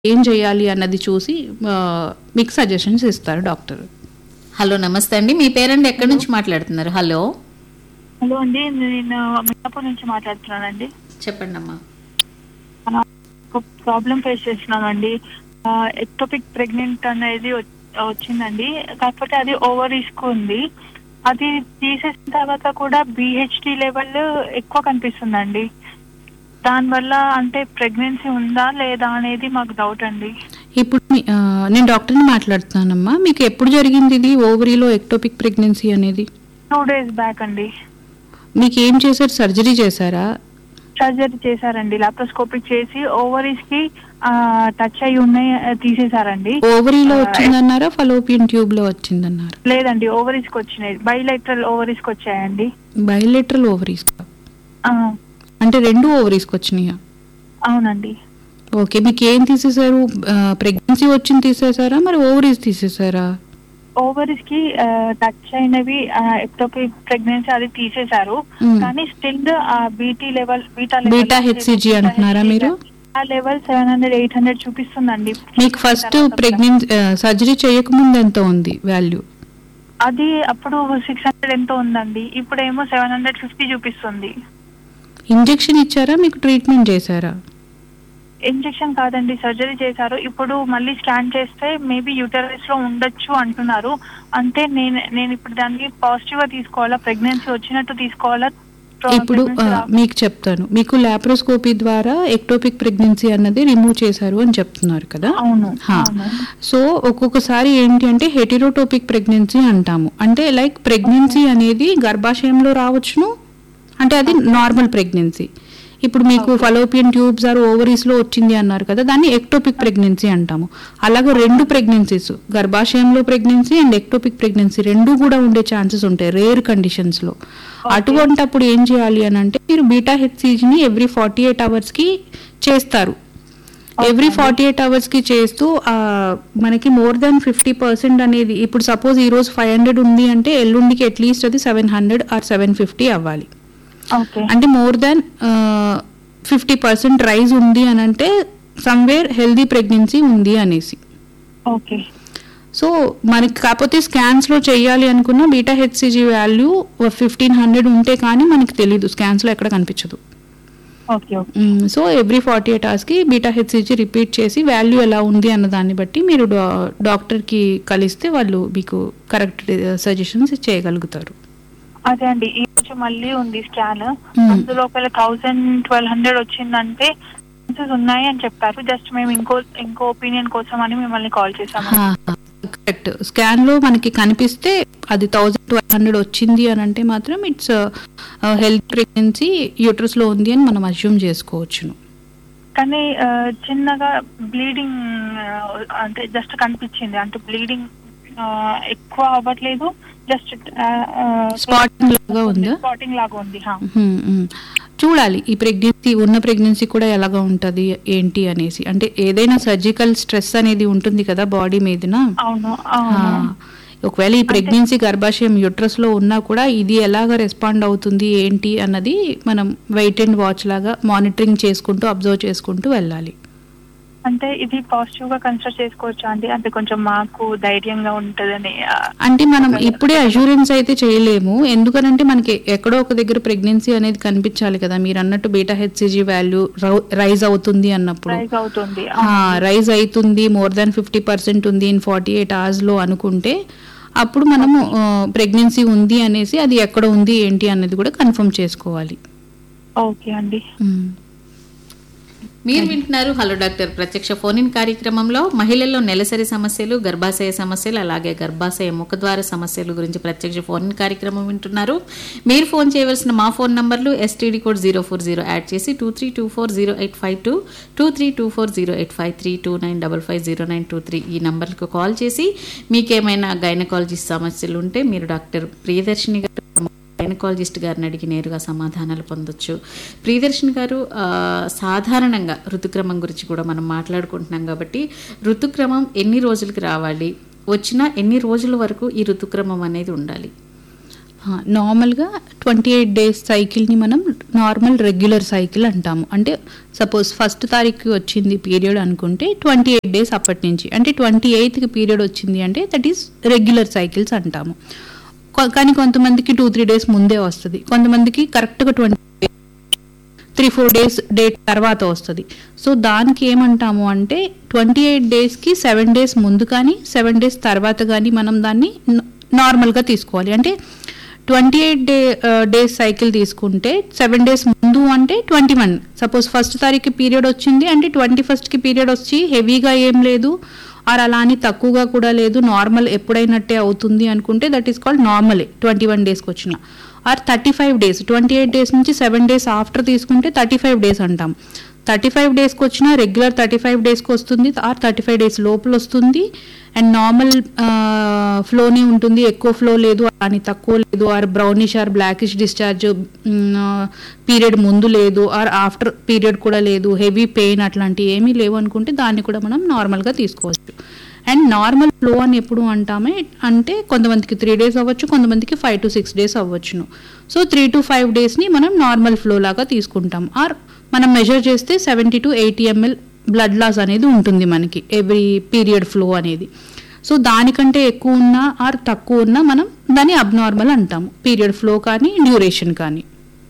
ఏం చేయాలి అన్నది చూసి ఆ, మీకు సజెషన్స్ ఇస్తారు డాక్టర్ హలో నమస్తే అండి మీ పేరండి ఎక్కడి నుంచి మాట్లాడుతున్నారు హలో హలో అండి నేను మియాపూర్ నుంచి మాట్లాడుతున్నానండి చెప్పండి అమ్మా ఒక ప్రాబ్లం ఫేస్ చేస్తున్నామండి ఎక్టోపిక్ ప్రెగ్నెంట్ అనేది వచ్- వచ్చిందండి కాకపోతే అది ఓవర్ రిస్క్ ఉంది అది తీసేసిన తర్వాత కూడా బిహెచ్డి లెవెల్ ఎక్కువ కనిపిస్తుందండి దానివల్ల అంటే ప్రెగ్నెన్సీ ఉందా లేదా అనేది మాకు డౌట్ అండి ఇప్పుడు మీ- ఆ, నేను డాక్టర్ని మాట్లాడుతున్నానమ్మా మీకు ఎప్పుడు జరిగింది ఇది ఓవరీలో ఎక్టోపిక్ ప్రెగ్నెన్సీ అనేది టూ డేస్ బ్యాక్ అండి మీకు ఏం చేశారు సర్జరీ చేశారా సర్జరీ చేశారండి లాప్రోస్కోపిక్ చేసి ఓవరీస్ కి టచ్ అయి ఉన్నాయి ఆ, తీసేశారండి ఓవరీలో వచ్చిందన్నారా ఫలోపియన్ ట్యూబ్ లో వచ్చిందన్నారా లేదండి ఓవరీస్ కి వచ్చినాయి బైలైట్రల్ ఓవరీస్ కి వచ్చాయండి బయోలెటరల్ ఓవరీస్ ఆ, అంటే రెండు ఓవరీస్కి వచ్చినాయా అవునండి ఓకే మీకు ఏం తీసేశారు ప్రెగ్నెన్సీ వచ్చింది తీసేశారా మరి ఓవరీస్ తీసేశారా ఓవరీస్ కి టచ్ అయినవి ఎక్టోపిక్ ప్రెగ్నెన్సీ అది తీసేశారు మ్మ్. కానీ still BT level beta beta HCG అంటున్నారా మీరు? ఆ level seven hundred eight hundred చూపిస్తుందండి మీకు ఫస్ట్ ప్రెగ్నెన్సీ సర్జరీ చేయకముందు ఎంత ఉంది వాల్యూ అది అప్పుడు సిక్స్ హండ్రెడ్ ఎంతో ఉందండి ఇప్పుడేమో సెవెన్ హండ్రెడ్ ఫిఫ్టీ చూపిస్తుంది ఇంజెక్షన్ ఇచ్చారా మీకు ట్రీట్మెంట్ చేశారా ఇంజెక్షన్ కాదండి సర్జరీ చేశారు ఇప్పుడు మళ్ళీ స్కాన్ చేస్తే మేబీ యూటరస్ లో ఉండొచ్చు అంటున్నారు అంటే నేను నేను ఇప్పుడు దానికి పాజిటివ్ గా తీసుకోవాలా ప్రెగ్నెన్సీ వచ్చినట్టు తీసుకోవాలా ప్ర- ఇప్పుడు ఆ, pregnancy రా- మీకు చెప్తాను మీకు లాప్రోస్కోపీ ద్వారా ఎక్టోపిక్ ప్రెగ్నెన్సీ అన్నది రిమూవ్ చేశారు అని చెప్తున్నారు కదా అవును హా. అవును సో ఒక్కొక్కసారి ఏంటి అంటే హెటిరోటోపిక్ ప్రెగ్నెన్సీ అంటాము అంటే లైక్ ప్రెగ్నెన్సీ అనేది గర్భాశయంలో రావచ్చును అంటే అది నార్మల్ ప్రెగ్నెన్సీ ఇప్పుడు మీకు ఫలోపియన్ ట్యూబ్స్ ఆర్ ఓవరీస్ లో వచ్చింది అన్నారు కదా దాన్ని ఎక్టోపిక్ ప్రెగ్నెన్సీ అంటాము అలాగే రెండు ప్రెగ్నెన్సీస్ గర్భాశయంలో ప్రెగ్నెన్సీ అండ్ ఎక్టోపిక్ ప్రెగ్నెన్సీ రెండు కూడా ఉండే ఛాన్సెస్ ఉంటాయి రేర్ కండిషన్స్ లో అటువంటప్పుడు ఏం చేయాలి అని అంటే మీరు బీటా హెచ్సిజిని ఎవ్రీ ఫార్టీ ఎయిట్ అవర్స్ కి చేస్తారు ఎవ్రీ ఫార్టీ ఎయిట్ అవర్స్ కి చేస్తూ ఆ, మనకి మోర్ దాన్ ఫిఫ్టీ పర్సెంట్ అనేది ఇప్పుడు సపోజ్ ఈ రోజు ఫైవ్ హండ్రెడ్ ఉంది అంటే ఎల్లుండికి అట్లీస్ట్ అది seven hundred or seven fifty అవ్వాలి ఓకే అంటే more than fifty percent rise ఉంది అని అంటే సమ్వేర్ హెల్దీ ప్రెగ్నెన్సీ ఉంది అనేసి ఓకే సో మనకి కాకపోతే స్కాన్స్ లో చేయాలి అనుకున్న beta HCG value fifteen hundred ఉంటే కానీ మనకి తెలియదు స్కాన్స్ లో ఎక్కడ కనిపించదు okay okay so every forty eight అవర్స్కి బీటా హెచ్సిజీ రిపీట్ చేసి వాల్యూ ఎలా ఉంది అన్న దాన్ని బట్టి మీరు డా- డాక్టర్కి కలిస్తే వాళ్ళు మీకు కరెక్ట్ సజెషన్స్ చేయగలుగుతారు అదే అండి ఈ రోజు మళ్ళీ ఉంది స్కాన్ మ్మ్. అందులో ఒకవేళ థౌసండ్ ట్వెల్వ్ హండ్రెడ్ వచ్చిందంటే chances ఉన్నాయి అని చెప్పారు జస్ట్ మేము ఇంకో ఇంకో ఒపీనియన్ కోసం అని మిమ్మల్ని కాల్ చేసాము కరెక్ట్ స్కాన్ లో మనకి కనిపిస్తే అది థౌజండ్ ట్వెల్వ్ హండ్రెడ్ వచ్చింది అని అంటే మాత్రం ఇట్స్ హెల్త్ ప్రెగ్నెన్సీ యూట్రస్ లో ఉంది అని మనం అజ్యూమ్ చేసుకోవచ్చును కానీ ఆ, చిన్నగా బ్లీడింగ్ అంటే జస్ట్ కనిపించింది అంటే బ్లీడింగ్ ఎక్కువ అవ్వట్లేదు జస్ట్ స్పాటింగ్ లాగా ఉందా స్పాటింగ్ లాగా ఉంది హా. మ్మ్, మ్మ్. చూడాలి ఈ ప్రెగ్నెన్సీ ఉన్న ప్రెగ్నెన్సీ కూడా ఎలాగా ఉంటుంది ఏంటి అనేసి అంటే ఏదైనా సర్జికల్ స్ట్రెస్ అనేది ఉంటుంది కదా బాడీ మీదన అవును ఆ, అవును ఒకవేళ ఈ ప్రెగ్నెన్సీ గర్భాశయం యుట్రస్ లో ఉన్నా కూడా ఇది ఎలాగ రెస్పాండ్ అవుతుంది ఏంటి అన్నది మనం వెయిట్ అండ్ వాచ్ లాగా మానిటరింగ్ చేసుకుంటూ అబ్జర్వ్ చేసుకుంటూ వెళ్ళాలి అంటే ఇది పాజిటివ్ గా కన్సిడర్ చేసుకోవచ్చా అండి అంటే కొంచెం మాకు ధైర్యంగా ఉంటదని ఆ, అంటే మనం ఇప్పుడే అష్యూరెన్స్ అయితే చేయలేము ఎందుకనంటే మనకి ఎక్కడో ఒక దగ్గర ప్రెగ్నెన్సీ అనేది కనిపించాలి కదా మీరు అన్నట్టు బీటా హెచ్సిజీ వాల్యూ రైజ్ అవుతుంది అన్నప్పుడు రైజ్ అవుతుంది రైజ్ అవుతుంది మోర్ దాన్ ఫిఫ్టీ పర్సెంట్ ఉంది ఇన్ ఫార్టీ ఎయిట్ అవర్స్లో అనుకుంటే అప్పుడు మనము ప్రెగ్నెన్సీ ఉంది అనేసి అది ఎక్కడ ఉంది ఏంటి అన్నది కూడా కన్ఫర్మ్ చేసుకోవాలి ఓకే అండి మ్మ్. మీరు వింటున్నారు హలో డాక్టర్ ప్రత్యక్ష ఫోన్ ఇన్ కార్యక్రమంలో మహిళల్లో నెలసరి సమస్యలు గర్భాశయ సమస్యలు అలాగే గర్భాశయ ముఖద్వార సమస్యల గురించి ప్రత్యక్ష ఫోన్ ఇన్ కార్యక్రమం వింటున్నారు మీరు ఫోన్ చేయవలసిన మా phone numbers STD code zero four zero add చేసి two three two four zero eight five two two three two four zero eight five three two nine double five zero nine two three ఈ నంబర్లకు call చేసి మీకేమైనా gynaecologist సమస్యలు ఉంటే మీరు doctor Priyadarshini గారు gynaecologist గారిని అడిగి నేరుగా సమాధానాలు పొందొచ్చు ప్రియదర్శన్ గారు ఆ, సాధారణంగా ఋతుక్రమం గురించి కూడా మనం మాట్లాడుకుంటున్నాం కాబట్టి ఋతుక్రమం ఎన్ని రోజులకి రావాలి వచ్చినా ఎన్ని రోజుల వరకు ఈ ఋతుక్రమం అనేది ఉండాలి నార్మల్గా ట్వంటీ ఎయిట్ డేస్ సైకిల్ని మనం నార్మల్ రెగ్యులర్ సైకిల్ అంటాము అంటే సపోజ్ ఫస్ట్ తారీఖుకి వచ్చింది పీరియడ్ అనుకుంటే ట్వంటీ ఎయిట్ డేస్ అప్పటి నుంచి అంటే ట్వంటీ ఎయిత్కి పీరియడ్ వచ్చింది అంటే దట్ ఈస్ రెగ్యులర్ సైకిల్స్ అంటాము కొ- కానీ కొంతమందికి టూ త్రీ డేస్ ముందే వస్తుంది కొంతమందికి కరెక్ట్గా twenty three four days date తర్వాత వస్తుంది సో దానికి ఏమంటాము అంటే ట్వంటీ ఎయిట్ డేస్కి సెవెన్ డేస్ ముందు కానీ సెవెన్ డేస్ తర్వాత కానీ మనం దాన్ని న- నార్మల్గా తీసుకోవాలి అంటే twenty eight day days cycle తీసుకుంటే సెవెన్ డేస్ ముందు అంటే ట్వంటీ వన్ సపోజ్ ఫస్ట్ తారీఖుకి పీరియడ్ వచ్చింది అంటే ట్వంటీ ఫస్ట్కి పీరియడ్ వచ్చి హెవీగా ఏం లేదు ఆర్ అలా అని తక్కువగా కూడా లేదు నార్మల్ ఎప్పుడైనట్టే అవుతుంది అనుకుంటే దట్ ఈస్ కాల్డ్ నార్మలే ట్వంటీ వన్ డేస్కి వచ్చిన or thirty five days twenty eight days నుంచి సెవెన్ డేస్ ఆఫ్టర్ తీసుకుంటే థర్టీ ఫైవ్ డేస్ అంటాం థర్టీ ఫైవ్ డేస్కి వచ్చిన రెగ్యులర్ థర్టీ ఫైవ్ డేస్కి వస్తుంది ఆర్ థర్టీ ఫైవ్ డేస్ లోపల వస్తుంది అండ్ నార్మల్ ఫ్లోనే ఉంటుంది ఎక్కువ ఫ్లో లేదు అని తక్కువ లేదు or brownish or blackish discharge period ముందు లేదు ఆర్ ఆఫ్టర్ పీరియడ్ కూడా లేదు హెవీ పెయిన్ అట్లాంటివి ఏమీ లేవు అనుకుంటే దాన్ని కూడా మనం నార్మల్గా తీసుకోవచ్చు అండ్ నార్మల్ ఫ్లో అని ఎప్పుడు అంటామే అంటే కొంతమందికి త్రీ డేస్ అవ్వచ్చు కొంతమందికి ఫైవ్ టు సిక్స్ డేస్ అవ్వచ్చును సో త్రీ టు ఫైవ్ డేస్ని మనం నార్మల్ ఫ్లో లాగా తీసుకుంటాం ఆర్ మనం మెజర్ చేస్తే seventy to eighty ML blood loss అనేది ఉంటుంది మనకి ఎవ్రీ పీరియడ్ ఫ్లో అనేది సో దానికంటే ఎక్కువ ఉన్నా ఆర్ తక్కువ ఉన్నా మనం దాన్ని అబ్నార్మల్ అంటాము పీరియడ్ ఫ్లో కానీ డ్యూరేషన్ కానీ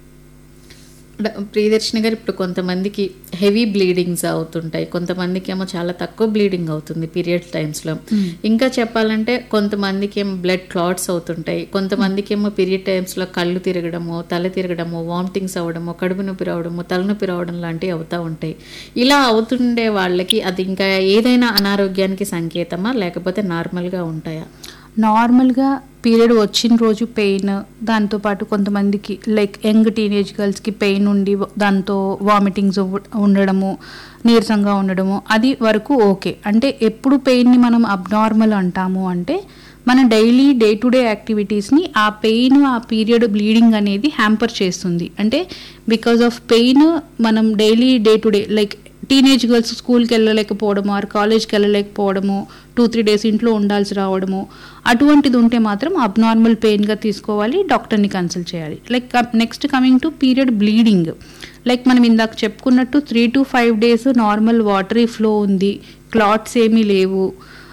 డ- ప్రియదర్శిని గారు ఇప్పుడు కొంతమందికి హెవీ బ్లీడింగ్స్ అవుతుంటాయి కొంతమందికి ఏమో చాలా తక్కువ బ్లీడింగ్ అవుతుంది పీరియడ్ టైమ్స్లో ఇంకా చెప్పాలంటే కొంతమందికి ఏమో బ్లడ్ క్లాట్స్ అవుతుంటాయి కొంతమందికి ఏమో పీరియడ్ టైమ్స్లో కళ్ళు తిరగడము తల తిరగడము వామిటింగ్స్ అవ్వడము కడుపు నొప్పి రావడము తలనొప్పి రావడం లాంటివి అవుతూ ఉంటాయి ఇలా అవుతుండే వాళ్ళకి అది ఇంకా ఏదైనా అనారోగ్యానికి సంకేతమా లేకపోతే నార్మల్గా ఉంటాయా నార్మల్గా పీరియడ్ వచ్చిన రోజు పెయిన్ దాంతోపాటు కొంతమందికి లైక్ యంగ్ టీనేజ్ గర్ల్స్కి పెయిన్ ఉండి దాంతో వామిటింగ్స్ ఉండడము నీరసంగా ఉండడము అది వరకు ఓకే అంటే ఎప్పుడు పెయిన్ని మనం అబ్నార్మల్ అంటాము అంటే మన డైలీ డే టు డే యాక్టివిటీస్ని ఆ పెయిన్ ఆ పీరియడ్ బ్లీడింగ్ అనేది హ్యాంపర్ చేస్తుంది అంటే బికాస్ ఆఫ్ పెయిన్ మనం daily day to day like teenage girls స్కూల్కి వెళ్ళలేకపోవడము ఆర్ కాలేజ్కి వెళ్ళలేకపోవడము టూ త్రీ డేస్ ఇంట్లో ఉండాల్సి రావడము అటువంటిది ఉంటే మాత్రం అబ్నార్మల్ పెయిన్గా తీసుకోవాలి డాక్టర్ని కన్సల్ట్ చేయాలి like next coming to period bleeding like మనం ఇందాక చెప్పుకున్నట్టు three to five days normal watery flow ఉంది క్లాట్స్ ఏమీ లేవు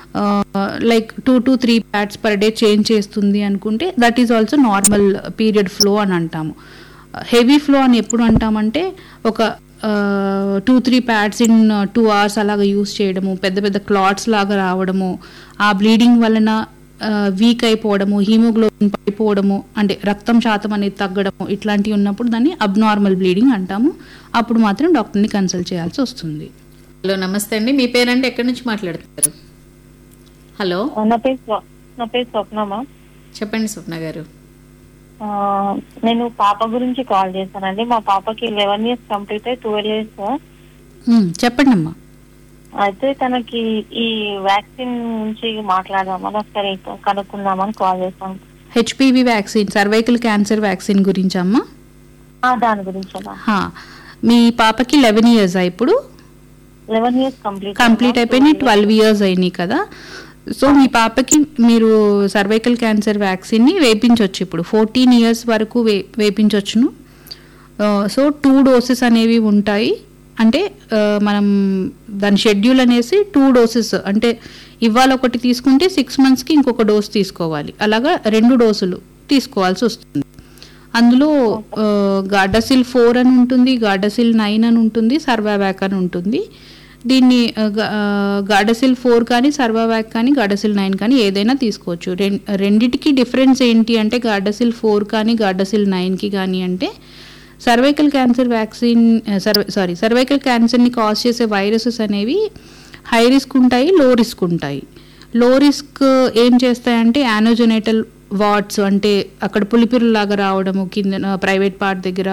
like two to three pads per day change చేస్తుంది అనుకుంటే that is also normal period flow అని అంటాము హెవీ ఫ్లో అని ఎప్పుడు అంటామంటే ఒక two three pads in two hours అలాగా యూస్ చేయడము పెద్ద పెద్ద క్లాట్స్ లాగా రావడము ఆ బ్లీడింగ్ వలన వీక్ అయిపోవడము హీమోగ్లోబిన్ పడిపోవడము అంటే రక్తం శాతం అనేది తగ్గడము ఇట్లాంటివి ఉన్నప్పుడు దాన్ని అబ్నార్మల్ బ్లీడింగ్ అంటాము అప్పుడు మాత్రం డాక్టర్ని కన్సల్ట్ చేయాల్సి వస్తుంది హలో నమస్తే అండి మీ పేరండి ఎక్కడి నుంచి మాట్లాడుతున్నారు హలో నా పేరు స్వ- నా పేరు స్వప్నమా చెప్పండి స్వప్న గారు ఆ, నేను పాప గురించి కాల్ చేశానండి మా పాపకి లెవెన్ ఇయర్స్ కంప్లీట్ అయ్యి ట్వెల్వ్ ఇయర్స్ మ్మ్, చెప్పండి అమ్మా అయితే తనకి ఈ వ్యాక్సిన్ గురించి మాట్లాడదామని ఒకసారి కనుక్కుందామని కాల్ చేశాను HPV vaccine cervical cancer vaccine గురించి అమ్మా ఆ, దాని గురించి హా, మీ పాపకి లెవెన్ ఇయర్స్ ఇప్పుడు లెవెన్ ఇయర్స్ కంప్లీట్ కంప్లీట్ అయిపోయినాయి ట్వెల్వ్ ఇయర్స్ అయినాయి కదా సో మీ పాపకి మీరు సర్వైకల్ క్యాన్సర్ వ్యాక్సిన్ని వేపించవచ్చు ఇప్పుడు ఫోర్టీన్ ఇయర్స్ వరకు వే వేపించవచ్చును సో టూ డోసెస్ అనేవి ఉంటాయి అంటే ఆ, మనం దాని షెడ్యూల్ అనేసి టూ డోసెస్ అంటే ఇవాళ ఒకటి తీసుకుంటే సిక్స్ మంత్స్కి ఇంకొక డోస్ తీసుకోవాలి అలాగా రెండు డోసులు తీసుకోవాల్సి వస్తుంది అందులో ఆ, గార్డాసిల్ ఫోర్ అని ఉంటుంది గార్డాసిల్ నైన్ అని ఉంటుంది సర్వావ్యాక్ అని ఉంటుంది దీన్ని ఆ, గా- ఆ, గార్డాసిల్ ఫోర్ కానీ సర్వావ్యాక్ కానీ గార్డాసిల్ నైన్ కానీ ఏదైనా తీసుకోవచ్చు రెం రెండిటికి డిఫరెన్స్ ఏంటి అంటే గార్డాసిల్ ఫోర్ కానీ గార్డాసిల్ నైన్కి కానీ అంటే cervical cancer vaccine survey sorry cervical క్యాన్సర్ని కాజ్ చేసే వైరసెస్ అనేవి హై రిస్క్ ఉంటాయి లో రిస్క్ ఉంటాయి లో రిస్క్ ఏం చేస్తాయంటే యానోజెనేటల్ వాట్స్ అంటే అక్కడ పులిపిరులాగా రావడము కింద ప్రైవేట్ పార్ట్ దగ్గర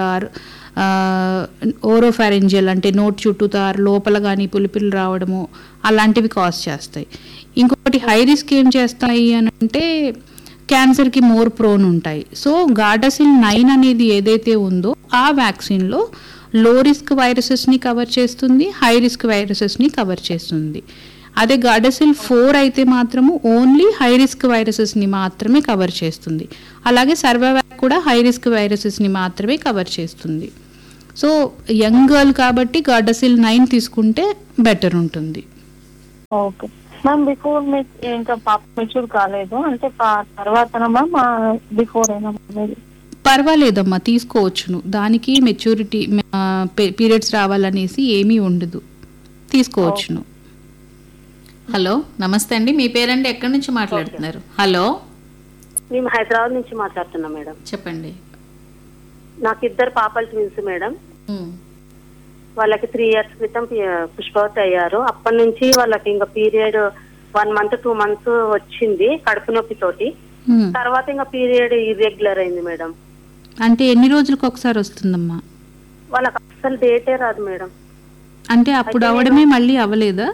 ఓరోఫారెంజియల్ అంటే నోట్ చుట్టూతా లోపల కానీ పులిపిరులు రావడము అలాంటివి కాజ్ చేస్తాయి ఇంకొకటి హై రిస్క్ ఏం చేస్తాయి అని అంటే క్యాన్సర్కి మోర్ ప్రోన్ ఉంటాయి సో గార్డాసిల్ నైన్ అనేది ఏదైతే ఉందో ఆ వ్యాక్సిన్లో లో రిస్క్ వైరసెస్ని కవర్ చేస్తుంది హై రిస్క్ వైరసెస్ని కవర్ చేస్తుంది అదే గార్డసిల్ ఫోర్ అయితే మాత్రము ఓన్లీ హై రిస్క్ వైరసెస్ని మాత్రమే కవర్ చేస్తుంది అలాగే సర్వైవాక్ కూడా హై రిస్క్ వైరసెస్ని మాత్రమే కవర్ చేస్తుంది సో యంగ్ గర్ల్ కాబట్టి గార్డసిల్ నైన్ తీసుకుంటే బెటర్ ఉంటుంది ఓకే మ్యామ్ బిఫోర్ ఇంకా పాప మెచ్యూర్ కాలేదు అంటే పా- తర్వాతనా మ్యామ్ బిఫోర్ అయినా మ్యామ్ పర్వాలేదమ్మా తీసుకోవచ్చును దానికి మెచ్యూరిటీ పీరియడ్స్ రావాలనేసి ఏమీ ఉండదు తీసుకోవచ్చును హలో నమస్తే అండి మీ పేరండి ఎక్కడి నుంచి మాట్లాడుతున్నారు హలో మేము హైదరాబాద్ నుంచి మాట్లాడుతున్నాం మేడం చెప్పండి నాకు ఇద్దరు పాపలు ట్విన్స్ మేడం ఉమ్, వాళ్ళకి త్రీ ఇయర్స్ క్రితం పి- పుష్పవతి అయ్యారు అప్పటి నుంచి వాళ్ళకి ఇంకా period one month two months వచ్చింది కడుపు నొప్పి తోటి హ్మ్. తర్వాత ఇంకా పీరియడ్ ఇర్రెగ్యులర్ అయింది మేడం అంటే ఎన్ని రోజులకు ఒకసారి వస్తుందమ్మా వాళ్ళకి అసలు డేటే రాదు మేడం అంటే అప్పుడు అవడమే మళ్ళీ అవ్వలేదా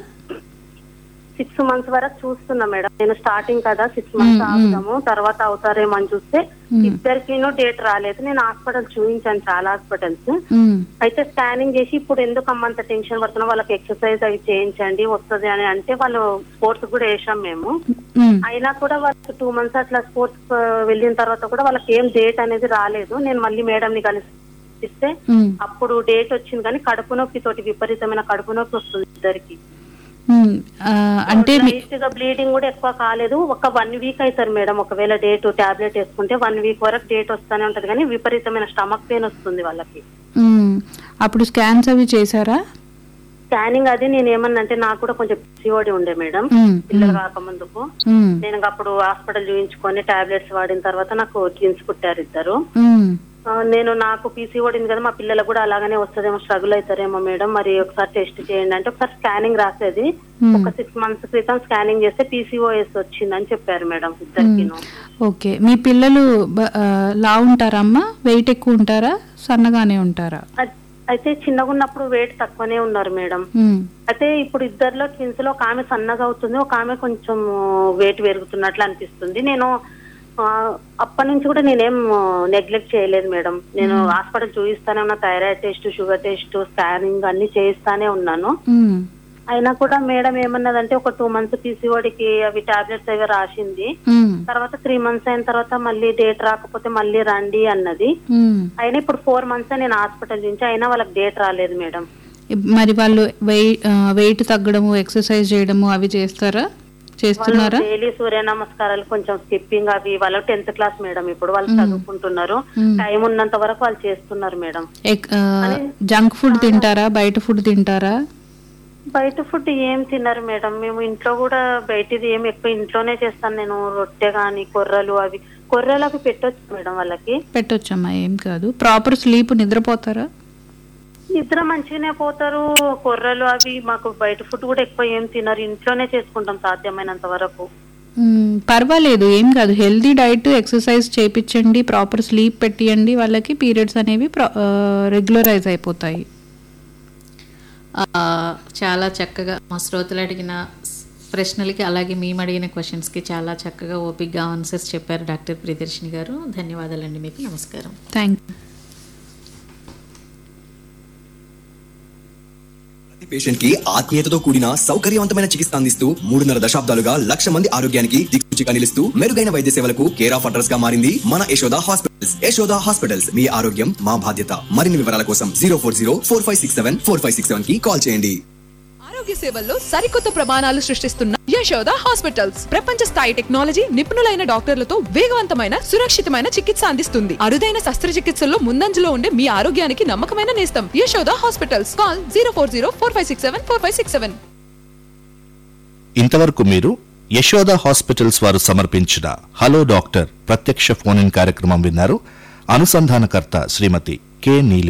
సిక్స్ మంత్స్ వరకు చూస్తున్నా మేడం నేను స్టార్టింగ్ కదా సిక్స్ మంత్స్ ఆగుదాము తర్వాత అవుతారేమో అని చూస్తే ఇద్దరికినూ డేట్ రాలేదు నేను హాస్పిటల్ చూపించాను చాలా హాస్పిటల్స్ హ్మ్. అయితే స్కానింగ్ చేసి ఇప్పుడు ఎందుకు అమ్మంత టెన్షన్ పడుతున్నా వాళ్ళకి ఎక్సర్సైజ్ అవి చేయించండి వస్తుంది అని అంటే వాళ్ళు స్పోర్ట్స్ కూడా వేసాం మేము హ్మ్. అయినా కూడా వాళ్ళకి టూ మంత్స్ అట్లా స్పోర్ట్స్ వెళ్ళిన తర్వాత కూడా వాళ్ళకి ఏం డేట్ అనేది రాలేదు నేను మళ్ళీ మేడం ని కలిస్తే హ్మ్. అప్పుడు డేట్ వచ్చింది కానీ కడుపు నొప్పి తోటి విపరీతమైన కడుపు నొప్పి వస్తుంది ఇద్దరికి హ్మ్. ఆ, అంటే మీ- లైట్ గా బ్లీడింగ్ కూడా ఎక్కువ కాలేదు ఒక వన్ వీక్ అవుతారు మేడం ఒకవేళ డేట్ టాబ్లెట్ వేసుకుంటే వన్ వీక్ వరకు డేట్ వస్తానే ఉంటది కానీ విపరీతమైన స్టమక్ పెయిన్ వస్తుంది వాళ్ళకి హ్మ్. అప్పుడు స్కాన్స్ అవి చేశారా స్కానింగ్ అది నేను ఏమన్నా అంటే నాకు కూడా కొంచెం పిసిఓడి ఉండే మేడం హ్మ్. పిల్లలు కాకముందుకు హ్మ్. నేను ఇంకా అప్పుడు హాస్పిటల్ చూపించుకొని టాబ్లెట్స్ వాడిన తర్వాత నాకు ట్విన్స్ పుట్టారు ఇద్దరు హ్మ్. ఆ, నేను నాకు పీసీఓడి ఉంది కదా మా పిల్లలకు కూడా అలాగనే వస్తుందేమో స్ట్రగుల్ అవుతారేమో మేడం మరి ఒకసారి టెస్ట్ చేయండి అంటే ఒకసారి స్కానింగ్ రాసేది Hmm. ఒక సిక్స్ మంత్స్ క్రితం స్కానింగ్ చేస్తే పీసీఓఎస్ వచ్చిందని చెప్పారు మేడం ఇద్దరికిను ఓకే మీ పిల్లలు బ- ఆ, లా ఉంటారమ్మా వెయిట్ ఎక్కువ ఉంటారా సన్నగానే ఉంటారా అద్- అయితే చిన్నగా ఉన్నప్పుడు వెయిట్ తక్కువనే ఉన్నారు మేడం హ్మ్. అయితే ఇప్పుడు ఇద్దరిలో ట్విన్స్ లో ఒక ఆమె సన్నగా అవుతుంది ఒక ఆమె కొంచెం వెయిట్ పెరుగుతున్నట్లు అనిపిస్తుంది నేను ఆ, అప్పటి నుంచి కూడా నేనేం నెగ్లెక్ట్ చేయలేదు మేడం నేను హాస్పిటల్ చూపిస్తానే ఉన్నా thyroid test sugar test scanning అన్ని చేయిస్తానే ఉన్నాను హ్మ్. అయినా కూడా మేడం ఏమన్నదంటే ఒక టూ మంత్స్ పీసీఓడికి అవి టాబ్లెట్స్ అవి రాసింది హ్మ్. తర్వాత త్రీ మంత్స్ అయిన తర్వాత మళ్ళీ డేట్ రాకపోతే మళ్ళీ రండి అన్నది హ్మ్. అయినా ఇప్పుడు ఫోర్ మంత్స్ నేను హాస్పిటల్ నుంచి అయినా వాళ్ళకి డేట్ రాలేదు మేడం మరి వాళ్ళు వెయిట్ వెయిట్ తగ్గడము ఎక్సర్సైజ్ చేయడము అవి చేస్తారా చేస్తున్నారా డైలీ సూర్య నమస్కారాలు కొంచెం స్కిప్పింగ్ అవి వాళ్ళు టెన్త్ క్లాస్ మేడం ఇప్పుడు వాళ్ళు చదువుకుంటున్నారు మ్మ్. టైం ఉన్నంత వరకు వాళ్ళు చేస్తున్నారు మేడం జంక్ ఫుడ్ తింటారా బయట ఫుడ్ తింటారా బయట ఫుడ్ ఏం తిన్నారు మేడం మేము ఇంట్లో కూడా బయటది ఏం ఎక్కువ ఇంట్లోనే చేస్తాను నేను రొట్టె గాని కొర్రలు అవి కొర్రలు అవి పెట్టొచ్చు మేడం వాళ్ళకి పెట్టొచ్చమ్మా ఏం కాదు ప్రాపర్ స్లీప్ నిద్రపోతారా నిద్ర మంచిగానే పోతారు కొర్రలు అవి మాకు బయట ఫుడ్ కూడా ఎక్కువ ఏం తినరు ఇంట్లోనే చేసుకుంటాం సాధ్యమైనంత వరకు మ్మ్, పర్వాలేదు ఏం కాదు హెల్దీ డైట్ ఎక్సర్సైజ్ చేపించండి ప్రాపర్ స్లీప్ పెట్టియండి వాళ్ళకి పీరియడ్స్ అనేవి రెగ్యులరైజ్ అయిపోతాయి ఆ, చాలా చక్కగా మా శ్రోతలు అడిగిన ప్రశ్నలకి అలాగే మేము అడిగిన క్వశ్చన్స్కి చాలా చక్కగా ఓపిక్గా ఆన్సర్స్ చెప్పారు డాక్టర్ ప్రియదర్శిని గారు ధన్యవాదాలండి మీకు నమస్కారం థ్యాంక్ ప్రతి పేషెంట్ కి ఆత్మీయతతో కూడిన సౌకర్యవంతమైన చికిత్స అందిస్తూ మూడున్నర దశాబ్దాలుగా లక్ష మంది ఆరోగ్యానికి దిక్సూచిగా నిలుస్తూ మెరుగైన వైద్య సేవలకు కేర్ ఆఫ్ అడ్రస్ గా మారింది మన యశోద హాస్పిటల్స్ యశోద హాస్పిటల్స్ మీ ఆరోగ్యం మా బాధ్యత మరిన్ని వివరాల కోసం zero four zero four five six seven four five six seven కి కాల్ చేయండి ఆరోగ్య సేవల్లో సరికొత్త ప్రమాణాలు సృష్టిస్తున్న యశోద హాస్పిటల్స్ ప్రపంచ స్థాయి టెక్నాలజీ నిపుణులైన డాక్టర్లతో వేగవంతమైన సురక్షితమైన చికిత్స అందిస్తుంది అరుదైన శస్త్రచికిత్సల్లో ముందంజలో ఉండే మీ ఆరోగ్యానికి నమ్మకమైన నేస్తం Yashoda hospitals call zero four zero four five six seven four five six seven ఇంతవరకు మీరు యశోద హాస్పిటల్స్ వారు సమర్పించిన హలో డాక్టర్ ప్రత్యక్ష ఫోన్ ఇన్ కార్యక్రమం విన్నారు అనుసంధానకర్త శ్రీమతి కె నీలి